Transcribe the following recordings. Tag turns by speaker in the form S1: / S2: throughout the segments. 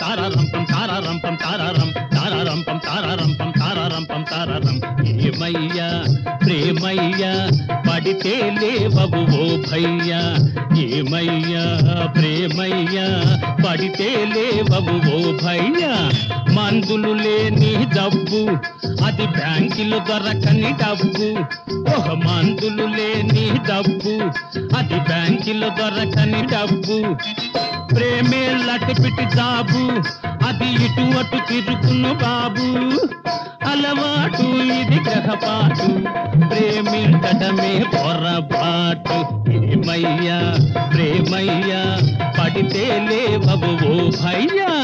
S1: తారారంపం తారారంపం తారారం తారారంపం తారారంపం తారారంపం తారారం ఏమయ్యా ప్రేమయ్యా పడితే లేవవు ఓ భయ్యా ఏమయ్యా ప్రేమయ్యా పడితే లేవవు ఓ భయ్యా మందులు లేని డబ్బు అది బ్యాంకులు దొరకని డబ్బు ఓహ మందులు లేని డబ్బు అది బ్యాంకులు దొరకని డబ్బు ప్రేమే లటిపిటి జాబు అది ఇటు అటు తిరుగును బాబు అలవాటు ఇది గ్రహపాటు ప్రేమించటమే పొరపాటు ఏమయ్యా ప్రేమయ్యా పడితే లేవవు ఓ భయ్యా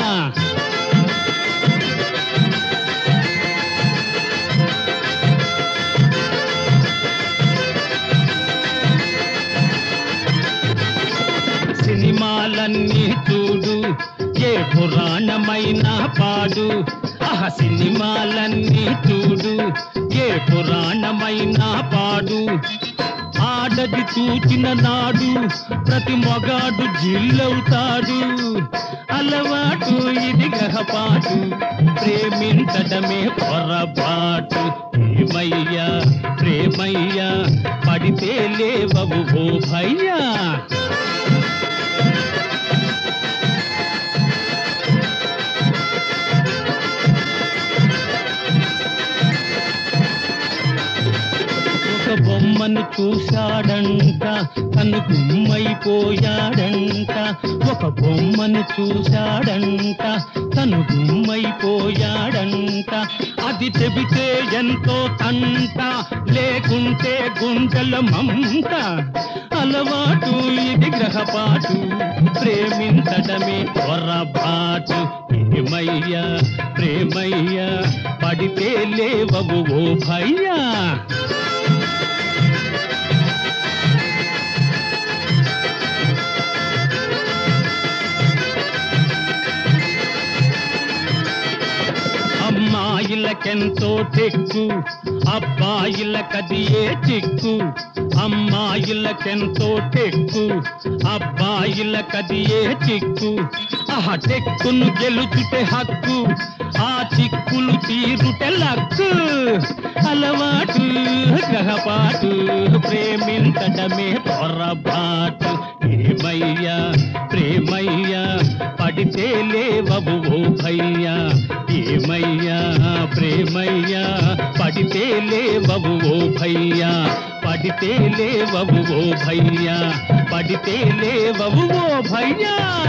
S1: సినిమాలన్నీ చూడు ఏ పురాణమైనా పాడు ఆహ సినిమాలన్నీ చూడు ఏ పురాణమైనా పాడు ఆడది చూచిన నాడు ప్రతి మొగాడు జిల్లవుతాడు అలవాటు ఇది గ్రహపాటు ప్రేమించడమే పొరపాటు ప్రేమయ్యా ప్రేమయ్యా పడితే లేవవు ఓ భయ్యా ఒక బొమ్మను చూశాడంట తను గుమ్మైపోయాడంట ఒక బొమ్మను చూశాడంట తను గుమ్మైపోయాడంట అది చెబితే ఎంతో తంట లేకుంటే గుండెల మంట అలవాటు ఇది గ్రహపాటు ప్రేమించడమే పొరపాటు ఏమయ్యా ప్రేమయ్యా పడితే లేవవు ఓ భయ్యా అమ్మాయిలకెంతో టెక్కు అబ్బాయిలకది ఏ చిక్కు అమ్మాయిలకెంతో టెక్కు అబ్బాయిలకది ఏ చిక్కు ఆహ టెక్కును గెలుచుటే హక్కు ఆ చిక్కులు తీరుటే లక్కు అలవాటు గ్రహపాటు ప్రేమించడమే పొరపాటు ఏమయ్యా ప్రేమయ్యా పడితే లేవవు ఓ భయ్యా ఏమయ్యా ప్రేమయ్యా పడితే లేవవు ఓ భయ్యా పడితే లేవవు ఓ భయ్యా పడితే లేవవు ఓ భయ్యా